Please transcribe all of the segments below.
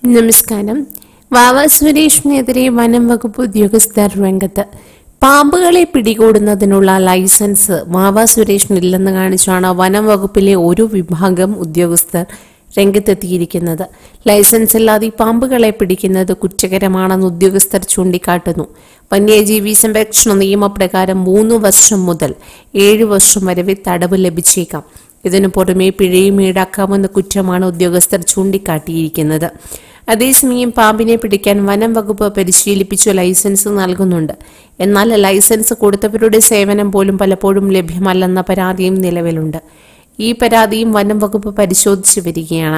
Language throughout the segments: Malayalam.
നമസ്കാരം വാവ സുരേഷിനെതിരെ വനം വകുപ്പ് ഉദ്യോഗസ്ഥർ രംഗത്ത് പാമ്പുകളെ പിടികൂടുന്നതിനുള്ള ലൈസൻസ് വാവ സുരേഷിനില്ലെന്ന് കാണിച്ചാണ് വനം വകുപ്പിലെ ഒരു വിഭാഗം ഉദ്യോഗസ്ഥർ രംഗത്തെത്തിയിരിക്കുന്നത് ലൈസൻസ് ഇല്ലാതെ ഈ പാമ്പുകളെ പിടിക്കുന്നത് കുറ്റകരമാണെന്ന് ഉദ്യോഗസ്ഥർ ചൂണ്ടിക്കാട്ടുന്നു വന്യജീവി സംരക്ഷണ നിയമപ്രകാരം മൂന്ന് വർഷം മുതൽ ഏഴ് വർഷം വരെ തടവ് ലഭിച്ചേക്കാം ഇതിനു പുറമെ പിഴയും ഈടാക്കാമെന്ന കുറ്റമാണ് ഉദ്യോഗസ്ഥർ ചൂണ്ടിക്കാട്ടിയിരിക്കുന്നത് അതേസമയം പാമ്പിനെ പിടിക്കാൻ വനം വകുപ്പ് പരിശീലിപ്പിച്ചു ലൈസൻസ് നൽകുന്നുണ്ട് എന്നാൽ ലൈസൻസ് കൊടുത്തവരുടെ സേവനം പോലും പലപ്പോഴും ലഭ്യമല്ലെന്ന പരാതിയും നിലവിലുണ്ട് ഈ പരാതിയും വനം വകുപ്പ് പരിശോധിച്ചു വരികയാണ്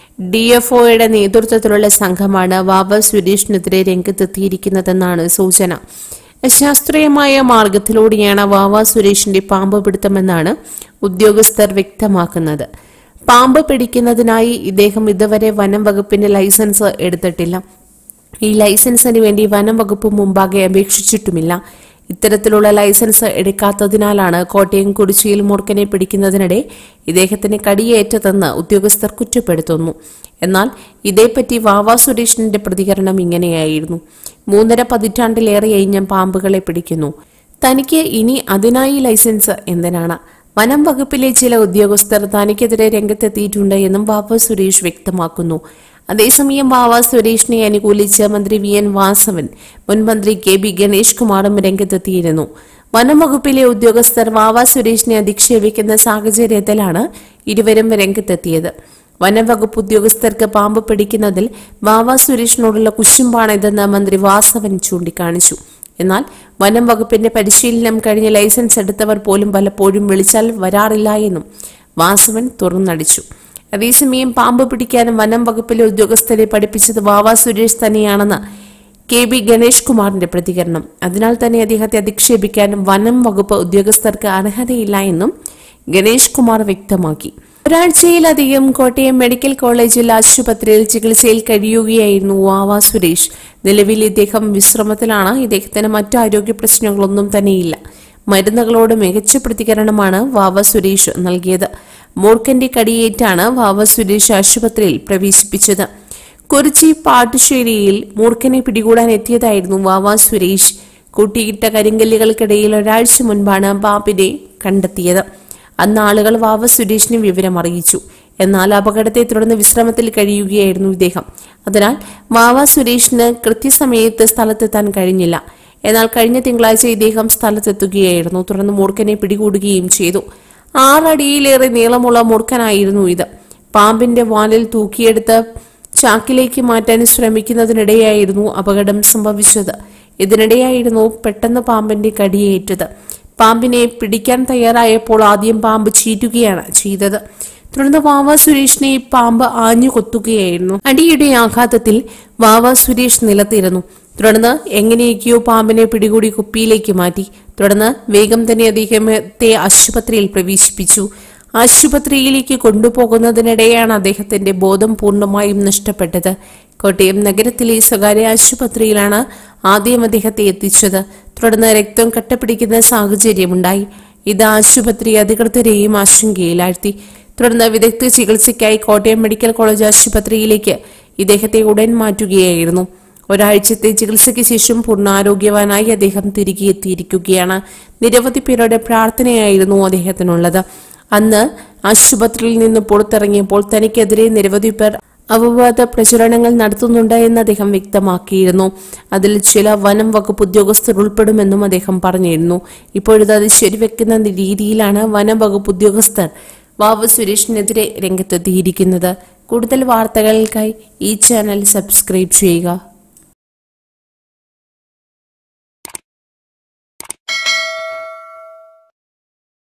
ഡിഎഫ്ഒയുടെ നേതൃത്വത്തിലുള്ള സംഘമാണ് വാവ സുരേഷിനെതിരെ രംഗത്തെത്തിയിരിക്കുന്നതെന്നാണ് സൂചന അശാസ്ത്രീയമായ മാർഗത്തിലൂടെയാണ് വാവ സുരേഷിന്റെ പാമ്പ് പിടുത്തമെന്നാണ് ഉദ്യോഗസ്ഥർ വ്യക്തമാക്കുന്നത് പാമ്പ് പിടിക്കുന്നതിനായി ഇദ്ദേഹം ഇതുവരെ വനം വകുപ്പിന്റെ ലൈസൻസ് എടുത്തിട്ടില്ല ഈ ലൈസൻസിന് വേണ്ടി വനം വകുപ്പ് മുമ്പാകെ അപേക്ഷിച്ചിട്ടുമില്ല ഇത്തരത്തിലുള്ള ലൈസൻസ് എടുക്കാത്തതിനാലാണ് കോട്ടയം കുറിച്ചിയിൽ മൂർഖനെ പിടിക്കുന്നതിനിടെ ഇദ്ദേഹത്തിന് കടിയേറ്റതെന്ന് ഉദ്യോഗസ്ഥർ കുറ്റപ്പെടുത്തുന്നു എന്നാൽ ഇതേപ്പറ്റി വാവ സുരേഷിന്റെ പ്രതികരണം ഇങ്ങനെയായിരുന്നു മൂന്നര പതിറ്റാണ്ടിലേറെയായി ഞാൻ പാമ്പുകളെ പിടിക്കുന്നു തനിക്ക് ഇനി അതിനായി ലൈസൻസ് എന്തിനാണ് വനം വകുപ്പിലെ ചില ഉദ്യോഗസ്ഥർ തനിക്കെതിരെ രംഗത്തെത്തിയിട്ടുണ്ട് എന്നും വാവ സുരേഷ് വ്യക്തമാക്കുന്നു അതേസമയം വാവ സുരേഷിനെ അനുകൂലിച്ച് മന്ത്രി വി എൻ വാസവൻ മുൻ മന്ത്രി കെ ബി ഗണേഷ് കുമാറും രംഗത്തെത്തിയിരുന്നു വനം വകുപ്പിലെ ഉദ്യോഗസ്ഥർ വാവ സുരേഷിനെ അധിക്ഷേപിക്കുന്ന സാഹചര്യത്തിലാണ് ഇരുവരും രംഗത്തെത്തിയത് വനം വകുപ്പ് ഉദ്യോഗസ്ഥർക്ക് പാമ്പ് പിടിക്കുന്നതിൽ വാവ സുരേഷിനോടുള്ള കുശുമ്പാണിതെന്ന് മന്ത്രി വാസവൻ ചൂണ്ടിക്കാണിച്ചു എന്നാൽ വനം വകുപ്പിന്റെ പരിശീലനം കഴിഞ്ഞ് ലൈസൻസ് എടുത്തവർ പോലും പലപ്പോഴും വിളിച്ചാൽ വരാറില്ല എന്നും വാസവൻ തുറന്നടിച്ചു അതേസമയം പാമ്പ് പിടിക്കാനും വനം വകുപ്പിലെ ഉദ്യോഗസ്ഥരെ പഠിപ്പിച്ചത് വാവ സുരേഷ് തന്നെയാണെന്ന് കെ ബി ഗണേഷ് കുമാറിന്റെ പ്രതികരണം അതിനാൽ തന്നെ അദ്ദേഹത്തെ അധിക്ഷേപിക്കാനും വനം വകുപ്പ് ഉദ്യോഗസ്ഥർക്ക് അർഹതയില്ല എന്നും ഗണേഷ് കുമാർ വ്യക്തമാക്കി ഒരാഴ്ചയിലധികം കോട്ടയം മെഡിക്കൽ കോളേജിൽ ആശുപത്രിയിൽ ചികിത്സയിൽ കഴിയുകയായിരുന്നു വാവ സുരേഷ് നിലവിൽ ഇദ്ദേഹം വിശ്രമത്തിലാണ് ഇദ്ദേഹത്തിന് മറ്റു ആരോഗ്യ പ്രശ്നങ്ങളൊന്നും തന്നെയില്ല മരുന്നുകളോട് മികച്ച പ്രതികരണമാണ് വാവ സുരേഷ് നൽകിയത് മൂർഖന്റെ കടിയേറ്റാണ് വാവ സുരേഷ് ആശുപത്രിയിൽ പ്രവേശിപ്പിച്ചത് കൊറിച്ചി പാട്ടുശ്ശേരിയിൽ മൂർഖനെ പിടികൂടാൻ എത്തിയതായിരുന്നു വാവ സുരേഷ് കൂട്ടിയിട്ട കരിങ്കല്ലുകൾക്കിടയിൽ ഒരാഴ്ച മുൻപാണ് പാമ്പിനെ കണ്ടെത്തിയത് അന്ന് ആളുകൾ വാവ സുരേഷിനെ വിവരം അറിയിച്ചു എന്നാൽ അപകടത്തെ തുടർന്ന് വിശ്രമത്തിൽ കഴിയുകയായിരുന്നു ഇദ്ദേഹം അതിനാൽ വാവ സുരേഷിന് കൃത്യസമയത്ത് സ്ഥലത്തെത്താൻ കഴിഞ്ഞില്ല എന്നാൽ കഴിഞ്ഞ തിങ്കളാഴ്ച ഇദ്ദേഹം സ്ഥലത്തെത്തുകയായിരുന്നു തുടർന്ന് മൂർഖനെ പിടികൂടുകയും ചെയ്തു ആറടിയിലേറെ നീളമുള്ള മൂർഖനായിരുന്നു ഇത് പാമ്പിന്റെ വാലിൽ തൂക്കിയെടുത്ത് ചാക്കിലേക്ക് മാറ്റാൻ ശ്രമിക്കുന്നതിനിടെയായിരുന്നു അപകടം സംഭവിച്ചത് ഇതിനിടെയായിരുന്നു പെട്ടെന്ന് പാമ്പിന്റെ കടിയേറ്റത് പാമ്പിനെ പിടിക്കാൻ തയ്യാറായപ്പോൾ ആദ്യം പാമ്പ് ചീറ്റുകയാണ് ചെയ്തത് തുടർന്ന് വാവ സുരേഷിനെ പാമ്പ് ആഞ്ഞു കൊത്തുകയായിരുന്നു അടിയുടെ ആഘാതത്തിൽ വാവ സുരേഷ് നിലത്തിരുന്നു തുടർന്ന് എങ്ങനെയൊക്കെയോ പാമ്പിനെ പിടികൂടി കുപ്പിയിലേക്ക് മാറ്റി തുടർന്ന് വേഗം തന്നെ അദ്ദേഹത്തെ ആശുപത്രിയിൽ പ്രവേശിപ്പിച്ചു ആശുപത്രിയിലേക്ക് കൊണ്ടുപോകുന്നതിനിടെയാണ് അദ്ദേഹത്തിന്റെ ബോധം പൂർണ്ണമായും നഷ്ടപ്പെട്ടത് കോട്ടയം നഗരത്തിലെ സ്വകാര്യ ആശുപത്രിയിലാണ് ആദ്യം അദ്ദേഹത്തെ എത്തിച്ചത് തുടർന്ന് രക്തം കട്ടപിടിക്കുന്ന സാഹചര്യമുണ്ടായി ഇത് ആശുപത്രി അധികൃതരെയും ആശങ്കയിലാഴ്ത്തി തുടർന്ന് വിദഗ്ധ ചികിത്സയ്ക്കായി കോട്ടയം മെഡിക്കൽ കോളേജ് ആശുപത്രിയിലേക്ക് ഇദ്ദേഹത്തെ ഉടൻ മാറ്റുകയായിരുന്നു ഒരാഴ്ചത്തെ ചികിത്സയ്ക്ക് ശേഷം പൂർണ്ണാരോഗ്യവാനായി അദ്ദേഹം തിരികെ എത്തിയിരിക്കുകയാണ് നിരവധി പേരുടെ പ്രാർത്ഥനയായിരുന്നു അദ്ദേഹത്തിനുള്ളത് അന്ന് ആശുപത്രിയിൽ നിന്ന് പുറത്തിറങ്ങിയപ്പോൾ തനിക്കെതിരെ നിരവധി പേർ അപവാദ പ്രചരണങ്ങൾ നടത്തുന്നുണ്ട് എന്ന് അദ്ദേഹം വ്യക്തമാക്കിയിരുന്നു അതിൽ ചില വനം വകുപ്പ് ഉദ്യോഗസ്ഥർ ഉൾപ്പെടുമെന്നും അദ്ദേഹം പറഞ്ഞിരുന്നു ഇപ്പോഴത് അത് ശരിവെക്കുന്ന രീതിയിലാണ് വനം വകുപ്പ് ഉദ്യോഗസ്ഥർ വാവു സുരേഷിനെതിരെ രംഗത്തെത്തിയിരിക്കുന്നത് കൂടുതൽ വാർത്തകൾക്കായി ഈ ചാനൽ സബ്സ്ക്രൈബ് ചെയ്യുക